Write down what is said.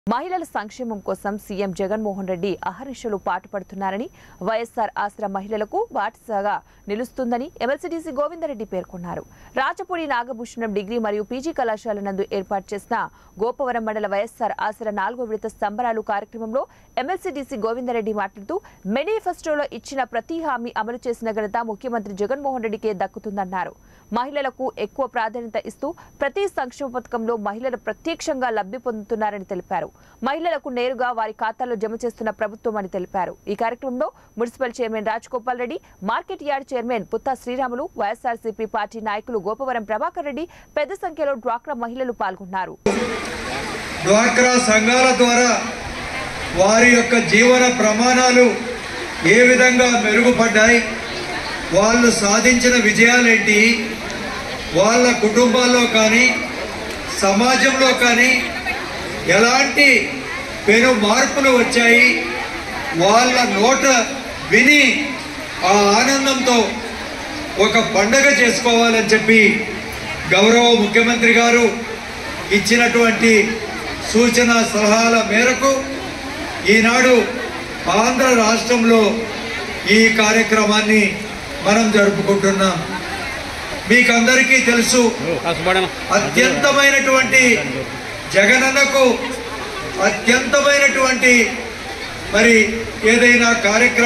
మహిళల సంక్షేమం కోసం సీఎం జగన్మోహన్ రెడ్డి అహర్నిశలు పాటుపడుతున్నారని వైఎస్ఆర్ ఆసరా మహిళలకు బాటసాగా నిలుస్తుందని ఎమ్మెల్సీడీసీ గోవిందరెడ్డి పేర్కొన్నారు రాచపూడి నాగభూషణం డిగ్రీ మరియు పీజీ కళాశాల నందు ఏర్పాటు చేసిన గోపవరం మండల వైఎస్ఆర్ ఆసరా నాలుగో విడత సంబరాలు కార్యక్రమంలో ఎమ్మెల్సీడీసీ గోవిందరెడ్డి మాట్లాడుతూ మేనిఫెస్టోలో ఇచ్చిన ప్రతి హామీ అమలు చేసిన ఘనత ముఖ్యమంత్రి జగన్మోహన్ రెడ్డికే దక్కుతుందన్నారు మహిళలకు ఎక్కువ ప్రాధాన్యత ఇస్తూ ప్రతి సంక్షేమ పథకంలో మహిళలు ప్రత్యక్షంగా లబ్ధి పొందుతున్నారని తెలిపారు మహిళలకు నేరుగా వారి ఖాతాల్లో జమ చేస్తున్న ప్రభుత్వం అని తెలిపారు ఈ కార్యక్రమంలో municipal chairman Rajagopal Reddy market yard chairman Putta Sriramulu YSRCP party నాయకులు గోపవరం ప్రభాకర్ రెడ్డి పెద్ద సంఖ్యలో డ్వాక్రా మహిళలు పాల్గొన్నారు డ్వాక్రా సంఘాల ద్వారా వారి యొక్క జీవన ప్రమాణాలు ఏ విధంగా మెరుగుపడ్డాయి వాళ్ళు సాధించిన విజయాలేంటి వాళ్ళ కుటుంబాల్లో కానీ సమాజంలో కానీ ఎలాంటి పెను మార్పులు వచ్చాయి వాళ్ళ నోట విని ఆ ఆనందంతో ఒక పండగ చేసుకోవాలని చెప్పి గౌరవ ముఖ్యమంత్రి గారు ఇచ్చినటువంటి సూచన సలహాల మేరకు ఈనాడు ఆంధ్ర రాష్ట్రంలో ఈ కార్యక్రమాన్ని మనం జరుపుకుంటున్నాం మీకందరికీ తెలుసు అత్యంతమైనటువంటి జగనన్నకు అత్యంతమైనటువంటి మరి ఏదైనా కార్యక్రమం